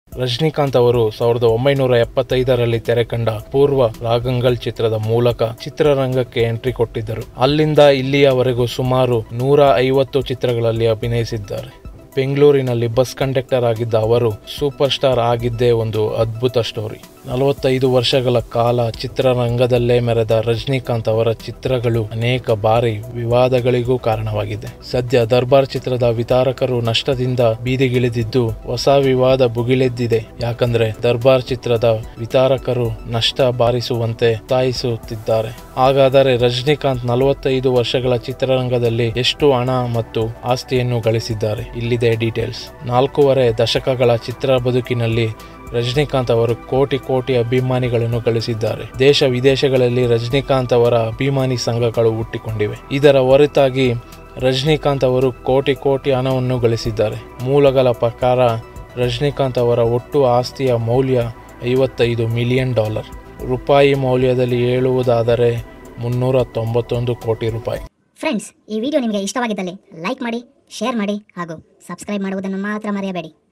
ರಜನಿಕಾಂತ್ ಅವರು ಸಾವಿರದ ಒಂಬೈನೂರ ಎಪ್ಪತ್ತೈದರಲ್ಲಿ ತೆರೆಕಂಡ ಪೂರ್ವ ರಾಗಂಗಲ್ ಚಿತ್ರದ ಮೂಲಕ ಚಿತ್ರರಂಗಕ್ಕೆ ಎಂಟ್ರಿ ಕೊಟ್ಟಿದ್ದರು ಅಲ್ಲಿಂದ ಇಲ್ಲಿಯವರೆಗೂ ಸುಮಾರು ನೂರ ಐವತ್ತು ಚಿತ್ರಗಳಲ್ಲಿ ಅಭಿನಯಿಸಿದ್ದಾರೆ ಬೆಂಗಳೂರಿನಲ್ಲಿ ಬಸ್ ಕಂಡಕ್ಟರ್ ಆಗಿದ್ದ ಅವರು ಸೂಪರ್ ಸ್ಟಾರ್ ಆಗಿದ್ದೇ ಒಂದು ಅದ್ಭುತ ಸ್ಟೋರಿ ನಲವತ್ತೈದು ವರ್ಷಗಳ ಕಾಲ ಚಿತ್ರರಂಗದಲ್ಲೇ ಮೆರೆದ ರಜನಿಕಾಂತ್ ಅವರ ಚಿತ್ರಗಳು ಅನೇಕ ಬಾರಿ ವಿವಾದಗಳಿಗೂ ಕಾರಣವಾಗಿದೆ ಸದ್ಯ ದರ್ಬಾರ್ ಚಿತ್ರದ ವಿತರಕರು ನಷ್ಟದಿಂದ ಬೀದಿಗಿಳಿದಿದ್ದು ಹೊಸ ವಿವಾದ ಭುಗಿಲೆದ್ದಿದೆ ಯಾಕಂದ್ರೆ ದರ್ಬಾರ್ ಚಿತ್ರದ ವಿತರಕರು ನಷ್ಟ ಬಾರಿಸುವಂತೆ ಒತ್ತಾಯಿಸುತ್ತಿದ್ದಾರೆ ಹಾಗಾದರೆ ರಜನಿಕಾಂತ್ ನಲವತ್ತೈದು ವರ್ಷಗಳ ಚಿತ್ರರಂಗದಲ್ಲಿ ಎಷ್ಟು ಹಣ ಮತ್ತು ಆಸ್ತಿಯನ್ನು ಗಳಿಸಿದ್ದಾರೆ ಇಲ್ಲಿದೆ ಡೀಟೇಲ್ಸ್ ನಾಲ್ಕೂವರೆ ದಶಕಗಳ ಚಿತ್ರ ಬದುಕಿನಲ್ಲಿ ರಜನಿಕಾಂತ್ ಅವರು ಕೋಟಿ ಕೋಟಿ ಅಭಿಮಾನಿಗಳನ್ನು ಗಳಿಸಿದ್ದಾರೆ ದೇಶ ವಿದೇಶಗಳಲ್ಲಿ ರಜನಿಕಾಂತ್ ಅವರ ಅಭಿಮಾನಿ ಸಂಘಗಳು ಹುಟ್ಟಿಕೊಂಡಿವೆ ಇದರ ಹೊರತಾಗಿ ರಜನಿಕಾಂತ್ ಅವರು ಕೋಟಿ ಕೋಟಿ ಹಣವನ್ನು ಗಳಿಸಿದ್ದಾರೆ ಮೂಲಗಳ ಪ್ರಕಾರ ರಜನಿಕಾಂತ್ ಅವರ ಒಟ್ಟು ಆಸ್ತಿಯ ಮೌಲ್ಯ ಐವತ್ತೈದು ಮಿಲಿಯನ್ ಡಾಲರ್ ರೂಪಾಯಿ ಮೌಲ್ಯದಲ್ಲಿ ಹೇಳುವುದಾದರೆ ಮುನ್ನೂರ ತೊಂಬತ್ತೊಂದು ಕೋಟಿ ರೂಪಾಯಿ ಫ್ರೆಂಡ್ಸ್ ಈ ವಿಡಿಯೋ ನಿಮಗೆ ಇಷ್ಟವಾಗಿದ್ದಲ್ಲಿ ಲೈಕ್ ಮಾಡಿ ಶೇರ್ ಮಾಡಿ ಹಾಗೂ ಸಬ್ಸ್ಕ್ರೈಬ್ ಮಾಡುವುದನ್ನು ಮಾತ್ರ ಮರೆಯಬೇಡಿ